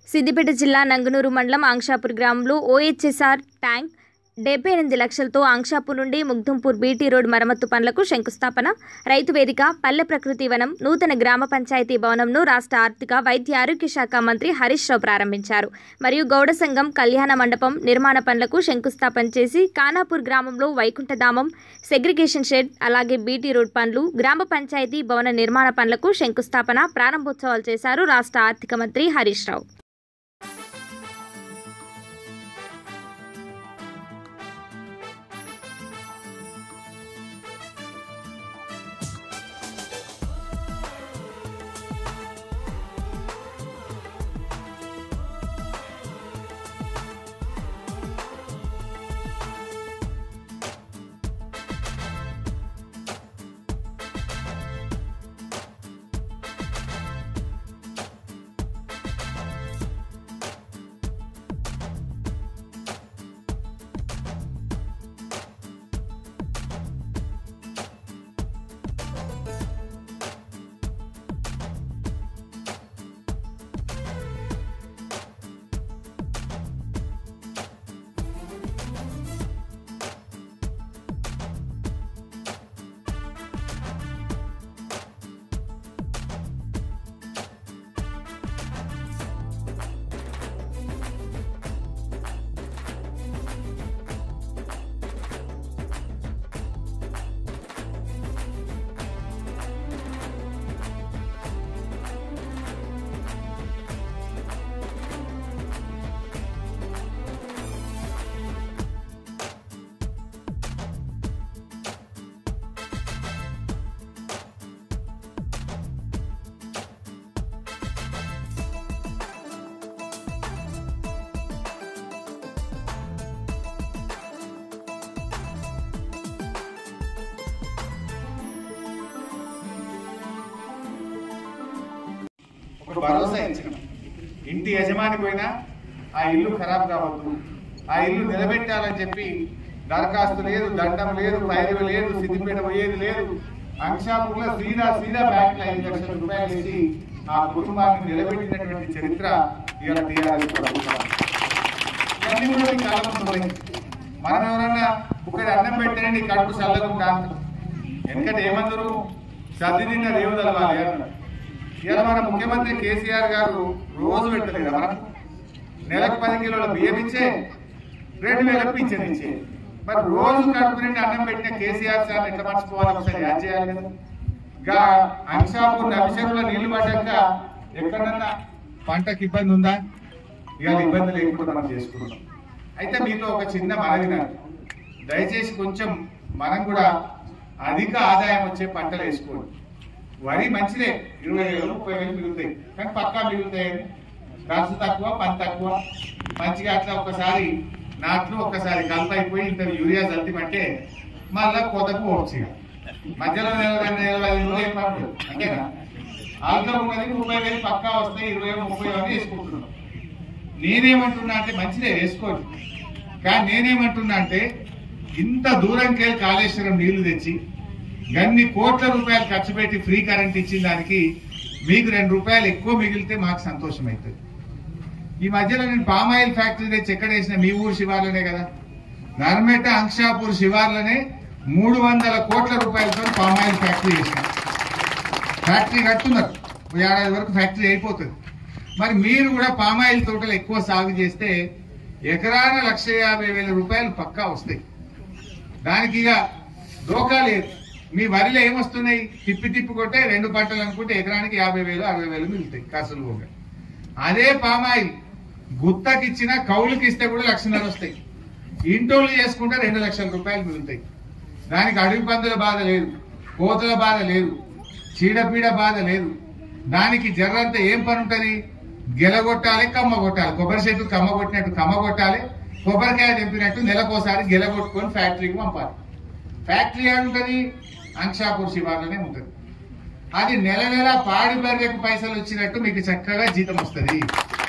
సిద్దిపేట జిల్లా నంగనూరు మండలం ఆంక్షాపూర్ గ్రామంలో ఓహెచ్ఎస్ఆర్ ట్యాంక్ డెబ్బై ఎనిమిది లక్షలతో ఆంక్షాపూర్ నుండి ముగ్ధంపూర్ బీటీ రోడ్ మరమ్మత్తు పనులకు శంకుస్థాపన రైతు వేదిక పల్లె ప్రకృతి వనం నూతన గ్రామ పంచాయతీ భవనంను రాష్ట్ర ఆర్థిక వైద్య ఆరోగ్య శాఖ మంత్రి హరీష్ రావు ప్రారంభించారు మరియు గౌడ సంఘం కళ్యాణ మండపం నిర్మాణ పనులకు శంకుస్థాపన చేసి కానాపూర్ గ్రామంలో వైకుంఠధామం సెగ్రిగేషన్ షెడ్ అలాగే బీటీ రోడ్ పనులు గ్రామ పంచాయతీ భవన నిర్మాణ పనులకు శంకుస్థాపన ప్రారంభోత్సవాలు చేశారు రాష్ట్ర ఆర్థిక మంత్రి హరీష్ రావు ఒక భరోసా ఇచ్చిన ఇంటి యజమాని పోయినా ఆ ఇల్లు ఖరాబ్ కావద్దు ఆ ఇల్లు నిలబెట్టాలని చెప్పి దరఖాస్తు లేదు దండం లేదు పైరు లేదు సిద్దిపేట పోయేది లేదు అంశాపురంలో సీదా సీదా బ్యాంకులో ఐదు లక్షల రూపాయలు ఇచ్చి ఆ కుటుంబాన్ని నిలబెట్టినటువంటి చరిత్ర ఇవాళ టీఆర్ఎస్ ప్రభుత్వం ఇవన్నీ కూడా మీకు చాలా మంది ఉన్నాయి. మనం ఎవరన్నా ఒకటి అన్నం పెట్టండి కడుపు చల్లగా ఉంటాం ఎందుకంటే ఏమందరూ సర్ది నిన్న రేవు తెలవాలి అన్నారు ఇవాళ మన ముఖ్యమంత్రి కేసీఆర్ గారు రోజు పెట్టలేదు మనం నెలకు పది కిలోల బియ్యం ఇచ్చే రెండు వేల పింఛన్ ఇచ్చే మరి రోజు కడుపు నిండి అన్నం పెట్టిన కేసీఆర్ సార్ ఎట్లా మర్చిపోవాలి ఒకసారి యాడ్ చేయాలి కదా గా అంశాపూర్ నవిషంలో నీళ్లు పడ్డాక ఎక్కడన్నా పంటకి ఇబ్బంది ఉందా ఇవాళ ఇబ్బంది లేకుండా మనం చేసుకుంటాం అయితే మీతో ఒక చిన్న మనవి నాకు దయచేసి కొంచెం మనం కూడా అధిక ఆదాయం వచ్చే పంటలు వేసుకోండి వరి మంచిదే ఇరవై వేలు ముప్పై వేలు మిగులుతాయి కానీ పక్కా మిగులుతాయి ఖర్చు తక్కువ పని తక్కువ మంచిగా అట్లా ఒకసారి నాట్లు ఒక్కసారి కలుపు అయిపోయి ఇంత యూరియా చల్లిమంటే మళ్ళా కొతకు పోవచ్చు ఇక. మధ్యలో నిలబడి నిలబడి ఇరవై పంటలు అంతేనా ఆల్గా ఉన్నది ముప్పై వేలు పక్కా వస్తాయి ఇరవై ముప్పై అని వేసుకుంటున్నాం నేనేమంటున్నా అంటే మంచిదే వేసుకోండి కానీ నేనేమంటున్నా అంటే ఇంత దూరంకి వెళ్ళి కాళేశ్వరం నీళ్లు తెచ్చి గన్ని కోట్ల రూపాయలు ఖర్చు పెట్టి ఫ్రీ కరెంట్ ఇచ్చిన దానికి మీకు రెండు రూపాయలు ఎక్కువ మిగిలితే మాకు సంతోషం అవుతుంది ఈ మధ్యలో నేను పామాయిల్ ఫ్యాక్టరీ తెచ్చి ఎక్కడ వేసిన మీ ఊరు శివార్లనే కదా నర్మేట అంక్షాపూర్ శివార్లనే మూడు వందల కోట్ల రూపాయలతో పామాయిల్ ఫ్యాక్టరీ చేసిన ఫ్యాక్టరీ కట్టున్నారు ఓ ఏడాది వరకు ఫ్యాక్టరీ అయిపోతుంది మరి మీరు కూడా పామాయిల్ తోటలు ఎక్కువ సాగు చేస్తే ఎకరాన లక్ష యాభై వేల రూపాయలు పక్కా వస్తాయి దానికి ఇక డోకా లేదు మీ వరిలో ఏమొస్తున్నాయి తిప్పి తిప్పి కొట్టే రెండు పంటలు అనుకుంటే ఎకరానికి యాభై వేలు అరవై వేలు మిగులుతాయి కాసులు పోగా అదే పామాయిల్ గుత్తకిచ్చిన కౌలుకి ఇస్తే కూడా లక్షన్నర వస్తాయి ఇంటోళ్ళు చేసుకుంటే రెండు లక్షల రూపాయలు మిగులుతాయి దానికి అడవి పందుల బాధ లేదు కోతల బాధ లేదు చీడపీడ బాధ లేదు దానికి జర్రంతా ఏం పని ఉంటది గెలగొట్టాలి కమ్మ కొట్టాలి కొబ్బరి చెట్టు కమ్మ కొట్టినట్టు కమ్మ కొట్టాలి కొబ్బరికాయ తెంపినట్టు నెలకోసారి గెలగొట్టుకొని ఫ్యాక్టరీకి పంపాలి ఫ్యాక్టరీ ఏముంటది అంక్షాపూర్ శివార్లోనే ఉంటది అది నెల నెల పాడి బర్రెకు పైసలు వచ్చినట్టు మీకు చక్కగా జీతం వస్తది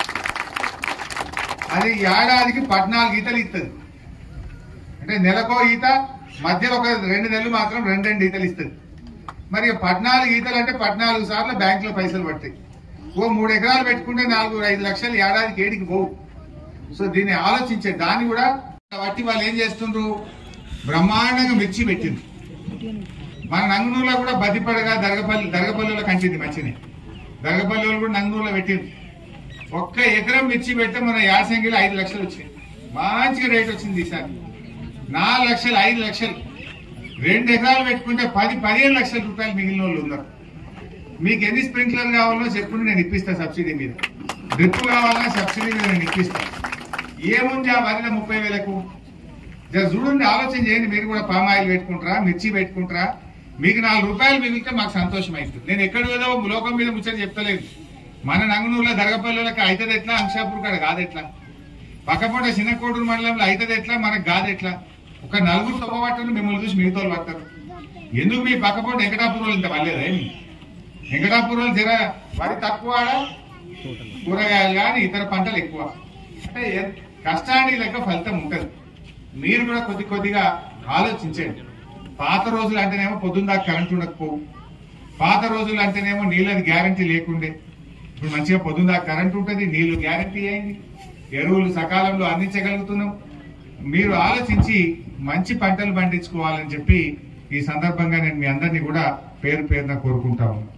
అది ఏడాదికి పద్నాలుగు ఈతలు ఇస్తుంది అంటే నెలకో ఈత మధ్యలో ఒక రెండు నెలలు మాత్రం రెండు రెండు ఈతలు ఇస్తుంది మరి పద్నాలుగు ఈతలు అంటే పద్నాలుగు సార్లు బ్యాంక్ లో పైసలు పడతాయి ఓ మూడు ఎకరాలు పెట్టుకుంటే నాలుగు ఐదు లక్షలు ఏడాదికి ఏడికి పోవు సో దీన్ని ఆలోచించే దాన్ని కూడా బట్టి వాళ్ళు ఏం చేస్తుండ్రు బ్రహ్మాండంగా మిర్చి పెట్టిండ్రు మన నంగునూరులో కూడా బతిపడగా దరగపల్లి దరగపల్లిలో కంచింది మంచిని దరగపల్లి వాళ్ళు కూడా నంగునూరులో పెట్టిండ్రు ఒక్క ఎకరం మిర్చి పెడితే మన యాసంగిలో ఐదు లక్షలు వచ్చినాయి మంచిగా రేట్ వచ్చింది ఈసారి నాలుగు లక్షలు ఐదు లక్షలు రెండు ఎకరాలు పెట్టుకుంటే పది పదిహేను లక్షల రూపాయలు మిగిలిన వాళ్ళు ఉన్నారు మీకు ఎన్ని స్ప్రింక్లర్ కావాలో చెప్పుకుంటే నేను ఇప్పిస్తా సబ్సిడీ మీద డ్రిప్ కావాలన్నా సబ్సిడీ మీద నేను ఇప్పిస్తా ఏముంది ఆ వరిలో ముప్పై వేలకు జర చూడండి ఆలోచన చేయండి మీరు కూడా పామ్ ఆయిల్ పెట్టుకుంటారా మిర్చి పెట్టుకుంటారా మీకు నాలుగు రూపాయలు మిగిలితే మాకు సంతోషం అవుతుంది నేను ఎక్కడ ఏదో లోకం మీద ముచ్చట చెప్తలేదు మన నంగునూరులో దరగపల్లిలోకి అవుతుంది ఎట్లా అంశాపూర్ కాడ కాదు ఎట్లా పక్కపూట చిన్నకోడూరు మండలంలో అవుతుంది ఎట్లా మనకు కాదు ఎట్లా ఒక నలుగురు తొప్పబట్టను మిమ్మల్ని చూసి మిగతా వాళ్ళు పడతారు ఎందుకు మీ పక్కపూట వెంకటాపూర్ వాళ్ళు ఇంత పర్లేదా ఏమి వెంకటాపూర్ వాళ్ళు జర వరి తక్కువ ఆడ, కూరగాయలు కానీ ఇతర పంటలు ఎక్కువ అంటే ఎన్- కష్టానికి లెక్క ఫలితం ఉంటుంది మీరు కూడా కొద్ది కొద్దిగా ఆలోచించండి పాత రోజులు అంటేనేమో పొద్దున్న దాకా కరెంట్ ఉండకపోవు పాత రోజులు అంటేనేమో నీళ్ళది గ్యారంటీ లేకుండే ఇప్పుడు మంచిగా పొద్దున్న దాకా కరెంట్ ఉంటుంది నీళ్లు గ్యారంటీ అయింది ఎరువులు సకాలంలో అందించగలుగుతున్నాం మీరు ఆలోచించి మంచి పంటలు పండించుకోవాలని చెప్పి ఈ సందర్భంగా నేను మీ అందరినీ కూడా పేరు పేరున కోరుకుంటా ఉన్నాను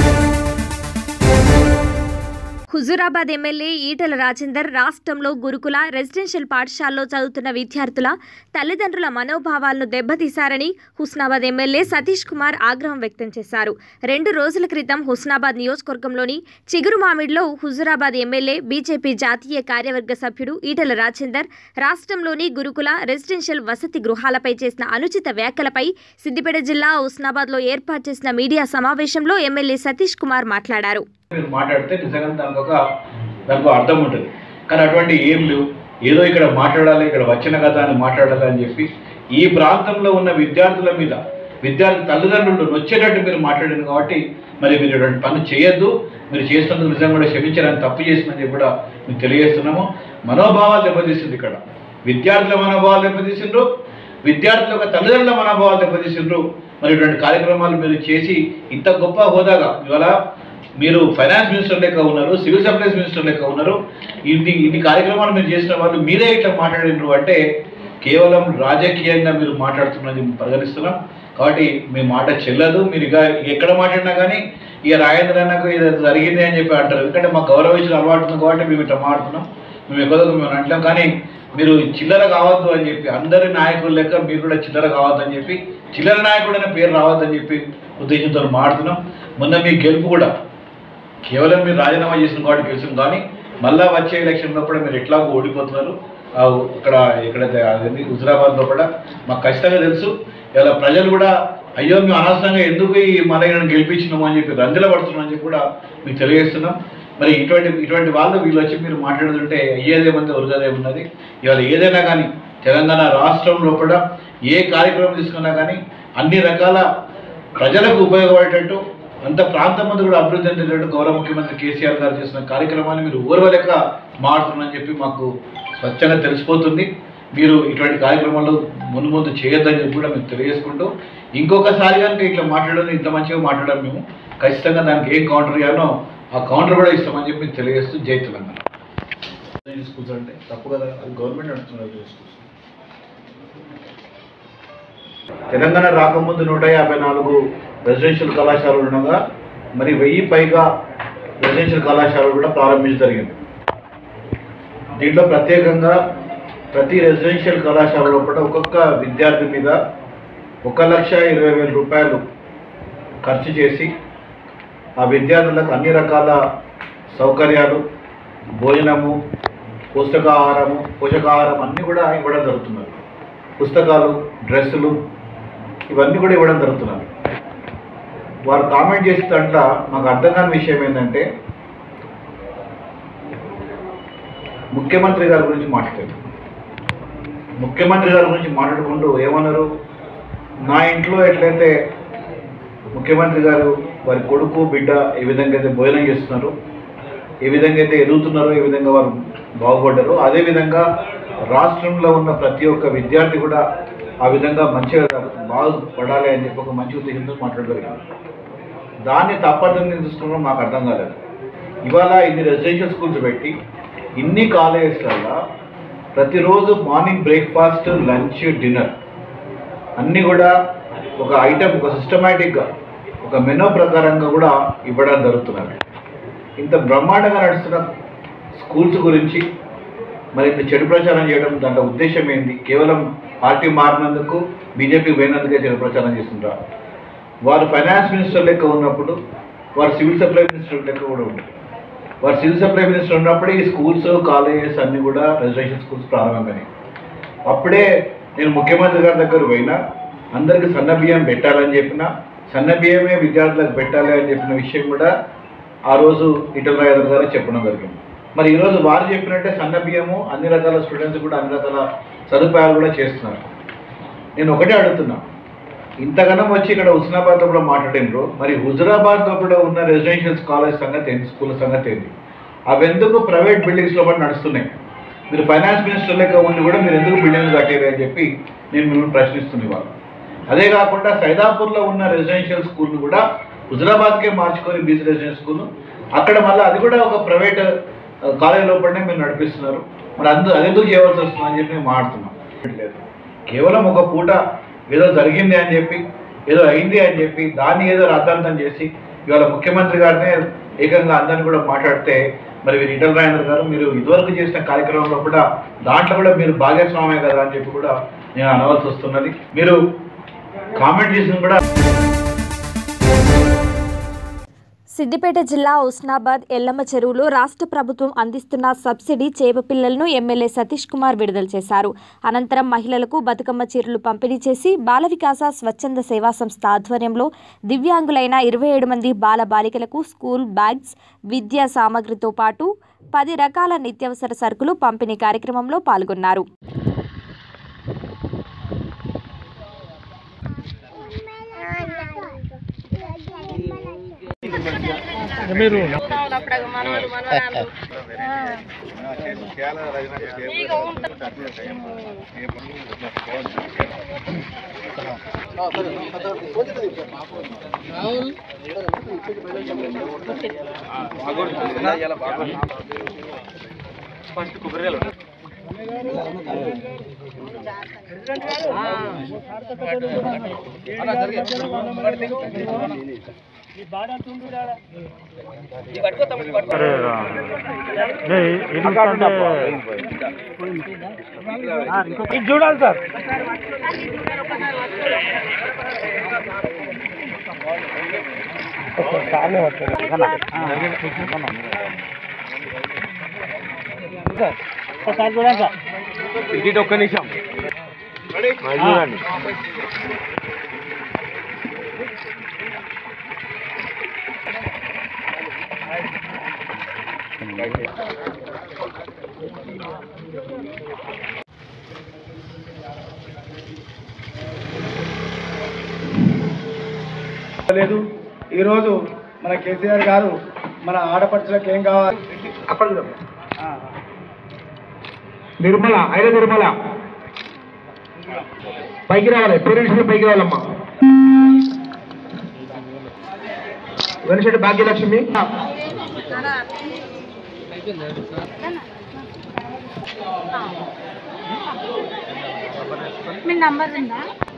హుజూరాబాద్ ఎమ్మెల్యే ఈటెల రాజేందర్ రాష్ట్రంలో గురుకుల రెసిడెన్షియల్ పాఠశాలలో చదువుతున్న విద్యార్థుల తల్లిదండ్రుల మనోభావాలను దెబ్బతీశారని హుస్నాబాద్ ఎమ్మెల్యే సతీష్ కుమార్ ఆగ్రహం వ్యక్తం చేశారు రెండు రోజుల క్రితం హుస్నాబాద్ నియోజకవర్గంలోని చిగురుమామిడిలో హుజూరాబాద్ ఎమ్మెల్యే బీజేపీ జాతీయ కార్యవర్గ సభ్యుడు ఈటెల రాజేందర్ రాష్ట్రంలోని గురుకుల రెసిడెన్షియల్ వసతి గృహాలపై చేసిన అనుచిత వ్యాఖ్యలపై సిద్దిపేట జిల్లా హుస్నాబాద్లో ఏర్పాటు చేసిన మీడియా సమావేశంలో ఎమ్మెల్యే సతీష్ కుమార్ మాట్లాడారు మీరు మాట్లాడితే నిజంగా దానికి ఒక దానికి ఒక అర్థం ఉంటుంది కానీ అటువంటి ఏం లేవు ఏదో ఇక్కడ మాట్లాడాలి ఇక్కడ వచ్చిన కదా అని మాట్లాడాలి అని చెప్పి ఈ ప్రాంతంలో ఉన్న విద్యార్థుల మీద విద్యార్థి తల్లిదండ్రులు నొచ్చేటట్టు మీరు మాట్లాడారు కాబట్టి మరి మీరు ఇటువంటి పనులు చేయొద్దు మీరు చేసినందుకు నిజంగా కూడా క్షమించారని తప్పు చేసిందని చెప్పి కూడా మీకు తెలియజేస్తున్నాము మనోభావాలు దెబ్బతీసింది ఇక్కడ విద్యార్థుల మనోభావాలు దెబ్బతీసిండ్రు విద్యార్థుల యొక్క తల్లిదండ్రుల మనోభావాలు దెబ్బతీసిండ్రు మరి ఇటువంటి కార్యక్రమాలు మీరు చేసి ఇంత గొప్ప హోదాగా ఇవాళ మీరు ఫైనాన్స్ మినిస్టర్ లెక్క ఉన్నారు సివిల్ సప్లైస్ మినిస్టర్ లెక్క ఉన్నారు ఇన్ని ఇన్ని కార్యక్రమాలు మీరు చేసిన వాళ్ళు మీరే ఇట్లా మాట్లాడినారు అంటే కేవలం రాజకీయంగా మీరు మాట్లాడుతున్నారని మేము పరిగణిస్తున్నాం కాబట్టి మీ మాట చెల్లదు మీరు ఇక ఎక్కడ మాట్లాడినా కానీ ఇక రాజేంద్ర అన్నకు ఇది జరిగింది అని చెప్పి అంటారు ఎందుకంటే మాకు గౌరవించిన అలవాటు ఉంది కాబట్టి మేము ఇట్లా మాట్లాడుతున్నాం మేము ఎక్కువ మేము అంటాం కానీ మీరు చిల్లర కావద్దు అని చెప్పి అందరి నాయకుల లెక్క మీరు కూడా చిల్లర కావద్దు అని చెప్పి చిల్లర నాయకుడు అనే పేరు రావద్దని చెప్పి ఉద్దేశంతో మాడుతున్నాం మొన్న మీ గెలుపు కూడా కేవలం మీరు రాజీనామా చేసిన కాబట్టి గెలిచిన కానీ మళ్ళా వచ్చే ఎలక్షన్లో కూడా మీరు ఎట్లాగో ఓడిపోతున్నారు ఆ ఇక్కడ ఇక్కడ అదేంటి హుజరాబాద్లో కూడా మాకు ఖచ్చితంగా తెలుసు ఇలా ప్రజలు కూడా అయ్యో మేము అనవసరంగా ఎందుకు ఈ మన గెలిపించినాము అని చెప్పి రందిల పడుతున్నాం అని చెప్పి కూడా మీకు తెలియజేస్తున్నాం మరి ఇటువంటి ఇటువంటి వాళ్ళు వీళ్ళు వచ్చి మీరు మాట్లాడుతుంటే అయ్యేదేమంటే ఉరగదే ఉన్నది ఇవాళ ఏదైనా కానీ తెలంగాణ రాష్ట్రంలో కూడా ఏ కార్యక్రమం తీసుకున్నా కానీ అన్ని రకాల ప్రజలకు ఉపయోగపడేటట్టు అంత ప్రాంతం మంది కూడా అభివృద్ధి చెందేటట్టు గౌరవ ముఖ్యమంత్రి కేసీఆర్ గారు చేసిన కార్యక్రమాన్ని మీరు ఓర్వలేక మారుతున్నారని చెప్పి మాకు స్వచ్ఛంగా తెలిసిపోతుంది మీరు ఇటువంటి కార్యక్రమాలు ముందు ముందు చేయొద్దని చెప్పి కూడా మేము తెలియజేసుకుంటూ ఇంకొకసారి కనుక ఇట్లా మాట్లాడడం ఇంత మంచిగా మాట్లాడడం మేము ఖచ్చితంగా దానికి ఏం కౌంటర్ ఇవ్వాలో ఆ కౌంటర్ కూడా ఇస్తామని చెప్పి మీకు తెలియజేస్తూ జై తెలంగాణ స్కూల్స్ అంటే తప్పు కదా అది గవర్నమెంట్ నడుస్తున్నారు స్కూల్స్ తెలంగాణ రాకముందు నూట యాభై నాలుగు రెసిడెన్షియల్ కళాశాలలు ఉండగా మరి వెయ్యి పైగా రెసిడెన్షియల్ కళాశాలలు కూడా ప్రారంభించడం జరిగింది దీంట్లో ప్రత్యేకంగా ప్రతి రెసిడెన్షియల్ కళాశాలలో కూడా ఒక్కొక్క విద్యార్థి మీద ఒక లక్ష ఇరవై వేల రూపాయలు ఖర్చు చేసి ఆ విద్యార్థులకు అన్ని రకాల సౌకర్యాలు భోజనము పోషకాహారము పోషకాహారం అన్నీ కూడా ఇవ్వడం జరుగుతున్నది పుస్తకాలు డ్రెస్సులు ఇవన్నీ కూడా ఇవ్వడం జరుగుతున్నది వారు కామెంట్ చేసే దాంట్లో మాకు అర్థం కాని విషయం ఏంటంటే ముఖ్యమంత్రి గారి గురించి మాట్లాడారు ముఖ్యమంత్రి గారి గురించి మాట్లాడుకుంటూ ఏమన్నారు నా ఇంట్లో ఎట్లయితే ముఖ్యమంత్రి గారు వారి కొడుకు బిడ్డ ఏ విధంగా అయితే భోజనం చేస్తున్నారు ఏ విధంగా అయితే ఎదుగుతున్నారో ఏ విధంగా వారు బాగుపడ్డారో అదేవిధంగా రాష్ట్రంలో ఉన్న ప్రతి ఒక్క విద్యార్థి కూడా ఆ విధంగా మంచిగా బాగుపడాలి అని చెప్పి ఒక మంచి ఉద్దేశంతో మాట్లాడగలిగారు దాన్ని తప్పర్థం తీసుకున్నాం మాకు అర్థం కాలేదు ఇవాళ ఇన్ని రెసిడెన్షియల్ స్కూల్స్ పెట్టి ఇన్ని కాలేజెస్లలో ప్రతిరోజు మార్నింగ్ బ్రేక్ఫాస్ట్ లంచ్ డిన్నర్ అన్నీ కూడా ఒక ఐటమ్ ఒక సిస్టమేటిక్గా ఒక మెనూ ప్రకారంగా కూడా ఇవ్వడం జరుగుతున్నది ఇంత బ్రహ్మాండంగా నడుస్తున్న స్కూల్స్ గురించి మరి ఇంత చెడు ప్రచారం చేయడం దాంట్లో ఉద్దేశం ఏంది కేవలం పార్టీ మారినందుకు బీజేపీ పోయినందుకే చెడు ప్రచారం చేస్తుంటారు వారు ఫైనాన్స్ మినిస్టర్ లెక్క ఉన్నప్పుడు వారు సివిల్ సప్లై మినిస్టర్ లెక్క కూడా ఉంటారు వారు సివిల్ సప్లై మినిస్టర్ ఉన్నప్పుడు ఈ స్కూల్స్ కాలేజెస్ అన్నీ కూడా రెసిడెన్షియల్ స్కూల్స్ ప్రారంభమైనాయి అప్పుడే నేను ముఖ్యమంత్రి గారి దగ్గర పోయినా అందరికి సన్న బియ్యం పెట్టాలని చెప్పిన సన్న బియ్యమే విద్యార్థులకు పెట్టాలి అని చెప్పిన విషయం కూడా ఆ రోజు ఇటల రాజేంద్ర గారు చెప్పడం జరిగింది మరి ఈరోజు వారు చెప్పినట్టే సన్న బియ్యము అన్ని రకాల స్టూడెంట్స్ కూడా అన్ని రకాల సదుపాయాలు కూడా చేస్తున్నారు నేను ఒకటే అడుగుతున్నా ఇంతగానం వచ్చి ఇక్కడ హుస్నాబాద్లో కూడా మాట్లాడినరు మరి హుజరాబాద్లో కూడా ఉన్న రెసిడెన్షియల్ కాలేజ్ సంగతి ఏంటి స్కూల్ సంగతి ఏంటి అవి ఎందుకు ప్రైవేట్ బిల్డింగ్స్లో కూడా నడుస్తున్నాయి మీరు ఫైనాన్స్ మినిస్టర్ లెక్క ఉండి కూడా మీరు ఎందుకు బిల్డింగ్లు కట్టారు అని చెప్పి నేను మిమ్మల్ని ప్రశ్నిస్తుంది ఇవాళ అదే కాకుండా సైదాపూర్లో ఉన్న రెసిడెన్షియల్ స్కూల్ను కూడా హుజరాబాద్కే మార్చుకొని బీసీ రెసిడెన్షియల్ స్కూల్ అక్కడ మళ్ళీ అది కూడా ఒక ప్రైవేట్ కాలేజ్ లోపలనే మీరు నడిపిస్తున్నారు మరి అందు అది ఎందుకు చేయవలసి వస్తుంది అని చెప్పి నేను మాట్లాడుతున్నాం లేదు కేవలం ఒక పూట ఏదో జరిగింది అని చెప్పి ఏదో అయింది అని చెప్పి దాన్ని ఏదో రాద్ధాంతం చేసి ఇవాళ ముఖ్యమంత్రి గారినే ఏకంగా అందరిని కూడా మాట్లాడితే మరి మీరు ఇటల్ రాజేంద్ర గారు మీరు ఇదివరకు చేసిన కార్యక్రమంలో కూడా దాంట్లో కూడా మీరు భాగస్వామే కదా అని చెప్పి కూడా నేను అనవలసి వస్తున్నది మీరు కామెంట్ చేసిన కూడా సిద్దిపేట జిల్లా ఉస్నాబాద్ ఎల్లమ్మ చెరువులో రాష్ట్ర ప్రభుత్వం అందిస్తున్న సబ్సిడీ చేప పిల్లలను ఎమ్మెల్యే సతీష్ కుమార్ విడుదల చేశారు అనంతరం మహిళలకు బతుకమ్మ చీరలు పంపిణీ చేసి బాల వికాస స్వచ్ఛంద సేవా సంస్థ ఆధ్వర్యంలో దివ్యాంగులైన ఇరవై ఏడు మంది బాల బాలికలకు స్కూల్ బ్యాగ్స్ విద్యా సామగ్రితో పాటు పది రకాల నిత్యావసర సరుకులు పంపిణీ కార్యక్రమంలో పాల్గొన్నారు చూడాలి సార్ ఒకసారి చూడండి సార్ ఇది ఒక్క నిమిషం చూడండి లేదు ఈరోజు మన కేసీఆర్ గారు మన ఆడపడుచులకు ఏం కావాలి నిర్మల ఐర నిర్మల పైకి రావాలి పేరెంట్స్ పైకి రావాలమ్మా వెనసటి భాగ్యలక్ష్మి మీ నంబర్ ఉందా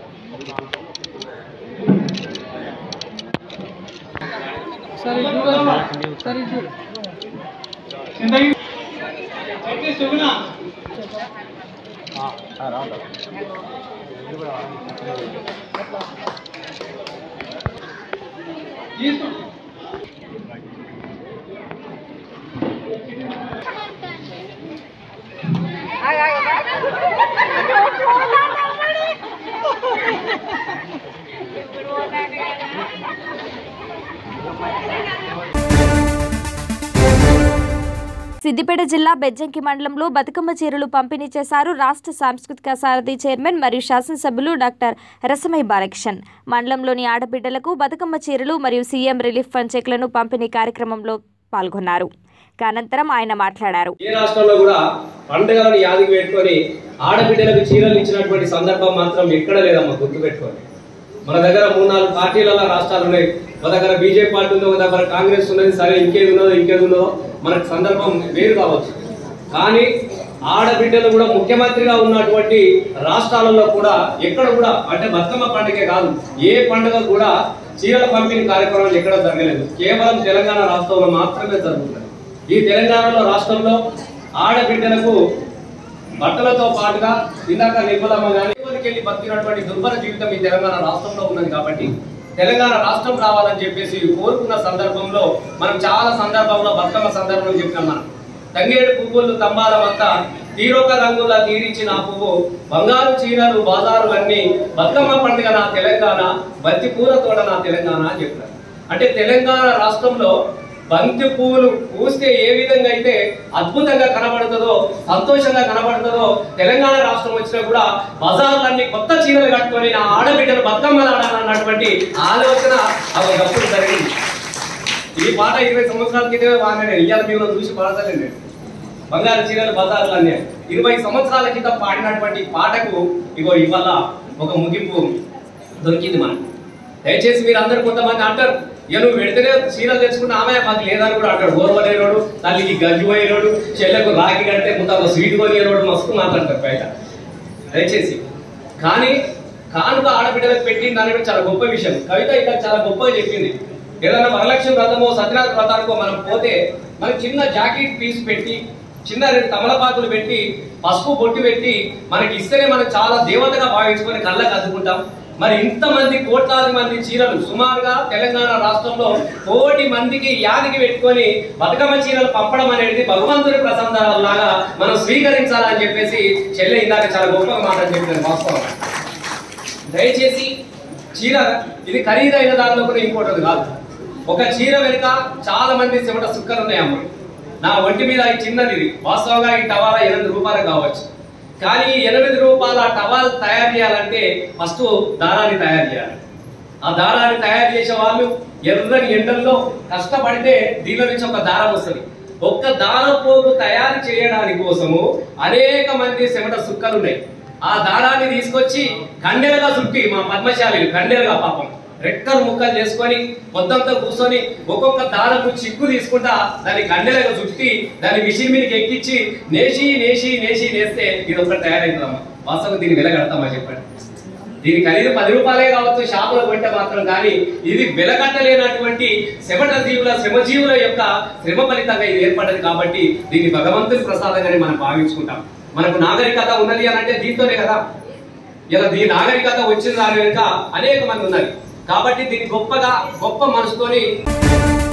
సిద్దిపేట జిల్లా బెజ్జంకి మండలంలో బతుకమ్మ చీరలు పంపిణీ చేశారు రాష్ట్ర సాంస్కృతిక సారథి చైర్మన్ మరియు శాసనసభ్యులు డాక్టర్ రసమయ్య బాలకిషన్ మండలంలోని ఆడబిడ్డలకు బతుకమ్మ చీరలు మరియు సీఎం రిలీఫ్ ఫండ్ చెక్లను పంపిణీ కార్యక్రమంలో పాల్గొన్నారు అనంతరం ఆయన మాట్లాడారు ఏ రాష్ట్రంలో కూడా పండుగలను యాదికి పెట్టుకొని ఆడబిడ్డలకు చీరలు ఇచ్చినటువంటి సందర్భం మాత్రం ఎక్కడ లేదమ్మా గుర్తు పెట్టుకోండి మన దగ్గర మూడు నాలుగు పార్టీలలో రాష్ట్రాలు ఉన్నాయి ఒక దగ్గర బీజేపీ పార్టీ ఉంది ఒక దగ్గర కాంగ్రెస్ ఉన్నది సరే ఇంకేది ఉన్నదో ఇంకేది ఉన్నదో మనకు సందర్భం వేరు కావచ్చు కానీ ఆడబిడ్డలు కూడా ముఖ్యమంత్రిగా ఉన్నటువంటి రాష్ట్రాలలో కూడా ఎక్కడ కూడా అంటే బతుకమ్మ పండుగే కాదు ఏ పండుగ కూడా చీరల పంపిణీ కార్యక్రమాలు ఎక్కడ జరగలేదు కేవలం తెలంగాణ రాష్ట్రంలో మాత్రమే జరుగుతుంది ఈ తెలంగాణలో రాష్ట్రంలో ఆడబిడ్డలకు బట్టలతో పాటుగా ఇందాక నిర్మలమ్మ గాని వెళ్ళి బతికినటువంటి దుర్భర జీవితం ఈ తెలంగాణ రాష్ట్రంలో ఉన్నది కాబట్టి తెలంగాణ రాష్ట్రం రావాలని చెప్పేసి కోరుకున్న సందర్భంలో మనం చాలా సందర్భంలో బతుకమ్మ సందర్భంలో చెప్పినాం మనం తంగేడు పువ్వులు తంబాలమంతా తీరొక రంగుల తీరిచిన ఆ పువ్వు బంగారు చీరలు బాజారులన్నీ బతుకమ్మ పండుగ నా తెలంగాణ బంతి పూల తోట నా తెలంగాణ అని చెప్పారు అంటే తెలంగాణ రాష్ట్రంలో బంతి పువ్వులు పూస్తే ఏ విధంగా అయితే అద్భుతంగా కనబడుతుందో సంతోషంగా కనబడుతుందో తెలంగాణ రాష్ట్రం వచ్చినా కూడా బజార్లన్నీ కొత్త చీరలు కట్టుకొని నా ఆడబిడ్డలు బతుకమ్మలు ఆడాలన్నటువంటి ఆలోచన ఒకప్పుడు జరిగింది ఈ పాట ఇరవై సంవత్సరాల క్రితమే వాడినా ఇవాళ మేము చూసి పాడతానండి నేను బంగారు చీరలు బజార్లు అన్నీ ఇరవై సంవత్సరాల క్రితం పాడినటువంటి పాటకు ఇగో ఇవాళ ఒక ముగింపు దొరికింది మనకు దయచేసి మీరు అందరు కొంతమంది అంటారు ఇక నువ్వు పెడితేనే చీరలు తెచ్చుకున్న ఆమె మాకు లేదని కూడా అంటాడు ఓర్వలేనోడు తల్లికి గజ్జు పోయినోడు చెల్లెకు రాఖీ కడితే మొత్తం ఒక స్వీట్ కొనియనోడు మస్తు మాట్లాడతారు బయట దయచేసి కానీ కానుక ఆడబిడ్డలకు పెట్టింది అనేది చాలా గొప్ప విషయం కవిత ఇక్కడ చాలా గొప్పగా చెప్పింది ఏదైనా వరలక్ష్మి వ్రతమో సత్యనారాయణ వ్రతానికో మనం పోతే మనకి చిన్న జాకెట్ పీస్ పెట్టి చిన్న రెండు తమలపాకులు పెట్టి పసుపు బొట్టు పెట్టి మనకి ఇస్తేనే మనం చాలా దేవతగా భావించుకొని కళ్ళకు అద్దుకుంటాం మరి ఇంతమంది కోట్లాది మంది చీరలు సుమారుగా తెలంగాణ రాష్ట్రంలో కోటి మందికి యాదికి పెట్టుకొని బతుకమ్మ చీరలు పంపడం అనేది భగవంతుడి ప్రసాదాల లాగా మనం స్వీకరించాలని చెప్పేసి చెల్లె ఇందాక చాలా గొప్పగా మాట చెప్పినారు వాస్తవం దయచేసి చీర ఇది ఖరీదైన దానిలో కూడా ఇంకోటి కాదు ఒక చీర వెనుక చాలా మంది చెమట సుక్కలు ఉన్నాయమ్మ నా ఒంటి మీద ఈ చిన్నది ఇది వాస్తవంగా ఈ టవాలా ఎనిమిది రూపాయలు కావచ్చు కానీ ఈ ఎనిమిది రూపాయల టవాల్ తయారు చేయాలంటే ఫస్ట్ దారాన్ని తయారు చేయాలి ఆ దారాన్ని తయారు చేసే వాళ్ళు ఎర్రని ఎండల్లో కష్టపడితే దీనిలో నుంచి ఒక దారం వస్తుంది ఒక్క దారపోగు తయారు చేయడానికి కోసము అనేక మంది చెమట సుక్కలు ఉన్నాయి ఆ దారాన్ని తీసుకొచ్చి కండెలుగా చుట్టి మా పద్మశాలి కండెలుగా పాపం రెక్కలు ముక్కలు చేసుకొని మొత్తంతో కూర్చొని ఒక్కొక్క దారపు చిక్కు తీసుకుంటా దాన్ని కండెలుగా చుట్టి దాన్ని మిషన్ మీదకి ఎక్కించి నేసి నేసి నేసి నేస్తే ఇది ఒకటి తయారైందమ్మా వాస్తవం దీన్ని వెలగడతామా చెప్పండి దీని ఖరీదు పది రూపాయలే కావచ్చు షాపులో కొంటే మాత్రం కానీ ఇది వెలకట్టలేనటువంటి శమట జీవుల శ్రమజీవుల యొక్క శ్రమ ఫలితంగా ఇది ఏర్పడ్డది కాబట్టి దీన్ని భగవంతుని ప్రసాదంగానే మనం భావించుకుంటాం మనకు నాగరికత ఉన్నది అని అంటే దీంతోనే కదా ఇలా దీని నాగరికత వచ్చిన దాని వెనుక అనేక మంది ఉన్నారు కాబట్టి దీన్ని గొప్పగా గొప్ప మనసుతోని